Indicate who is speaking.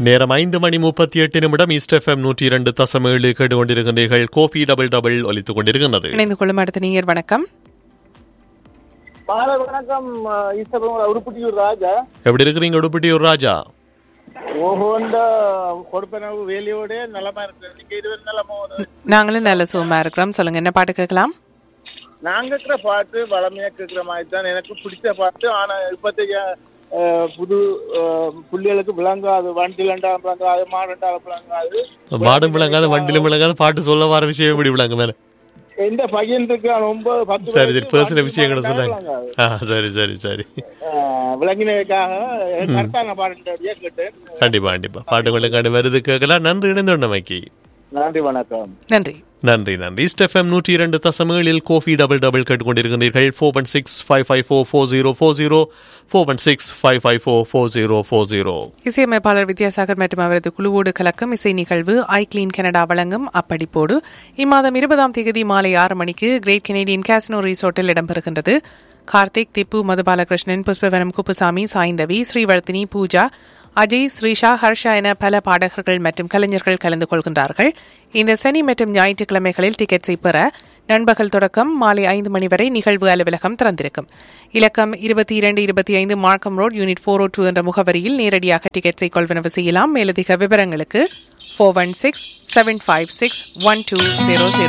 Speaker 1: நேரம் ஐந்து மணி முப்பத்தி எட்டு நிமிடம் ஈஸ்ட் எஃப்எம் நூற்றி இரண்டு தசம் ஏழு கேட்டு கொண்டிருக்கின்றீர்கள் கோபி டபுள் டபுள் ஒலித்துக் கொண்டிருக்கின்றது
Speaker 2: இணைந்து கொள்ளும் அடுத்த நீர் வணக்கம்
Speaker 3: மாலை வணக்கம் ஈஸ்வரன் உருப்பட்டியூர் ராஜா
Speaker 1: எப்படி இருக்கிறீங்க உடுப்பட்டியூர் ராஜா
Speaker 3: ஓஹோண்ட கொடுப்பனவு வேலையோட நலமா இருக்கு நீங்க இருவர் நலமா
Speaker 2: நாங்களும் நல்ல சுகமா இருக்கிறோம் சொல்லுங்க என்ன பாட்டு கேட்கலாம்
Speaker 3: நாங்க இருக்கிற பாட்டு வளமையா கேட்கிற மாதிரி தான் எனக்கு பிடிச்ச பாட்டு ஆனா இப்பத்தைய அஹ், புது அஹ், புள்ளிகளுக்கு விளங்காது வண்டிலண்டா விளங்காது மாடண்டா விளங்காது
Speaker 1: மாடும் விளங்காத வண்டிலும் விளங்காத பாட்டு சொல்ல வர விஷயம் எப்படி விளங்க மேல
Speaker 3: எந்த பையன் இருக்கு அவன் ஒன்பது பத்து
Speaker 1: சரி சரி
Speaker 3: வயசு,
Speaker 1: பர்சனல்
Speaker 3: வண்டி
Speaker 1: விஷயங்களை
Speaker 3: மாடண்டா
Speaker 1: சொன்னாங்க
Speaker 3: விளங்காது.
Speaker 1: ஆ சரி சரி சரி
Speaker 3: அஹ், விளங்கினதுக்காக கரெக்டான பாட்டு கேட்டேன்
Speaker 1: கண்டிப்பா கண்டிப்பா பாட்டுகளுக்கான வருது கேட்கலாம் நன்றி இணைந்தோண்டமைக்கு
Speaker 3: நன்றி வணக்கம்
Speaker 2: நன்றி
Speaker 1: நன்றி நன்றி ஈஸ்ட் எஃப்எம் நூற்றி இரண்டு தசம் ஏழில் கோஃபி டபுள் டபுள் கேட்டுக்கொண்டிருக்கிறீர்கள் four one six five five four four zero four zero four one six five five four four zero four zero
Speaker 2: இசையமைப்பாளர் வித்யாசாகர் மற்றும் அவரது குழுவோடு கலக்கும் இசை நிகழ்வு ஐ கிளீன் கனடா வழங்கும் அப்படிப்போடு இம்மாதம் இருபதாம் தேதி மாலை ஆறு மணிக்கு கிரேட் கெனடியன் கேசினோ ரிசோர்ட்டில் இடம்பெறுகின்றது கார்த்திக் திப்பு மதுபாலகிருஷ்ணன் புஷ்பவனம் குப்புசாமி சாய்ந்தவி ஸ்ரீவர்த்தினி பூஜா அஜய் ஸ்ரீஷா ஹர்ஷா என பல பாடகர்கள் மற்றும் கலைஞர்கள் கலந்து கொள்கின்றார்கள் இந்த சனி மற்றும் ஞாயிற்றுக்கிழமைகளில் டிக்கெட்ஸை பெற நண்பகல் தொடக்கம் மாலை ஐந்து மணி வரை நிகழ்வு அலுவலகம் திறந்திருக்கும் இலக்கம் இருபத்தி இரண்டு இருபத்தி ஐந்து Markham road unit four O two என்ற முகவரியில் நேரடியாக டிக்கெட்ஸை கொள்வனவு செய்யலாம் மேலதிக விவரங்களுக்கு four one six seven five six one two zero zero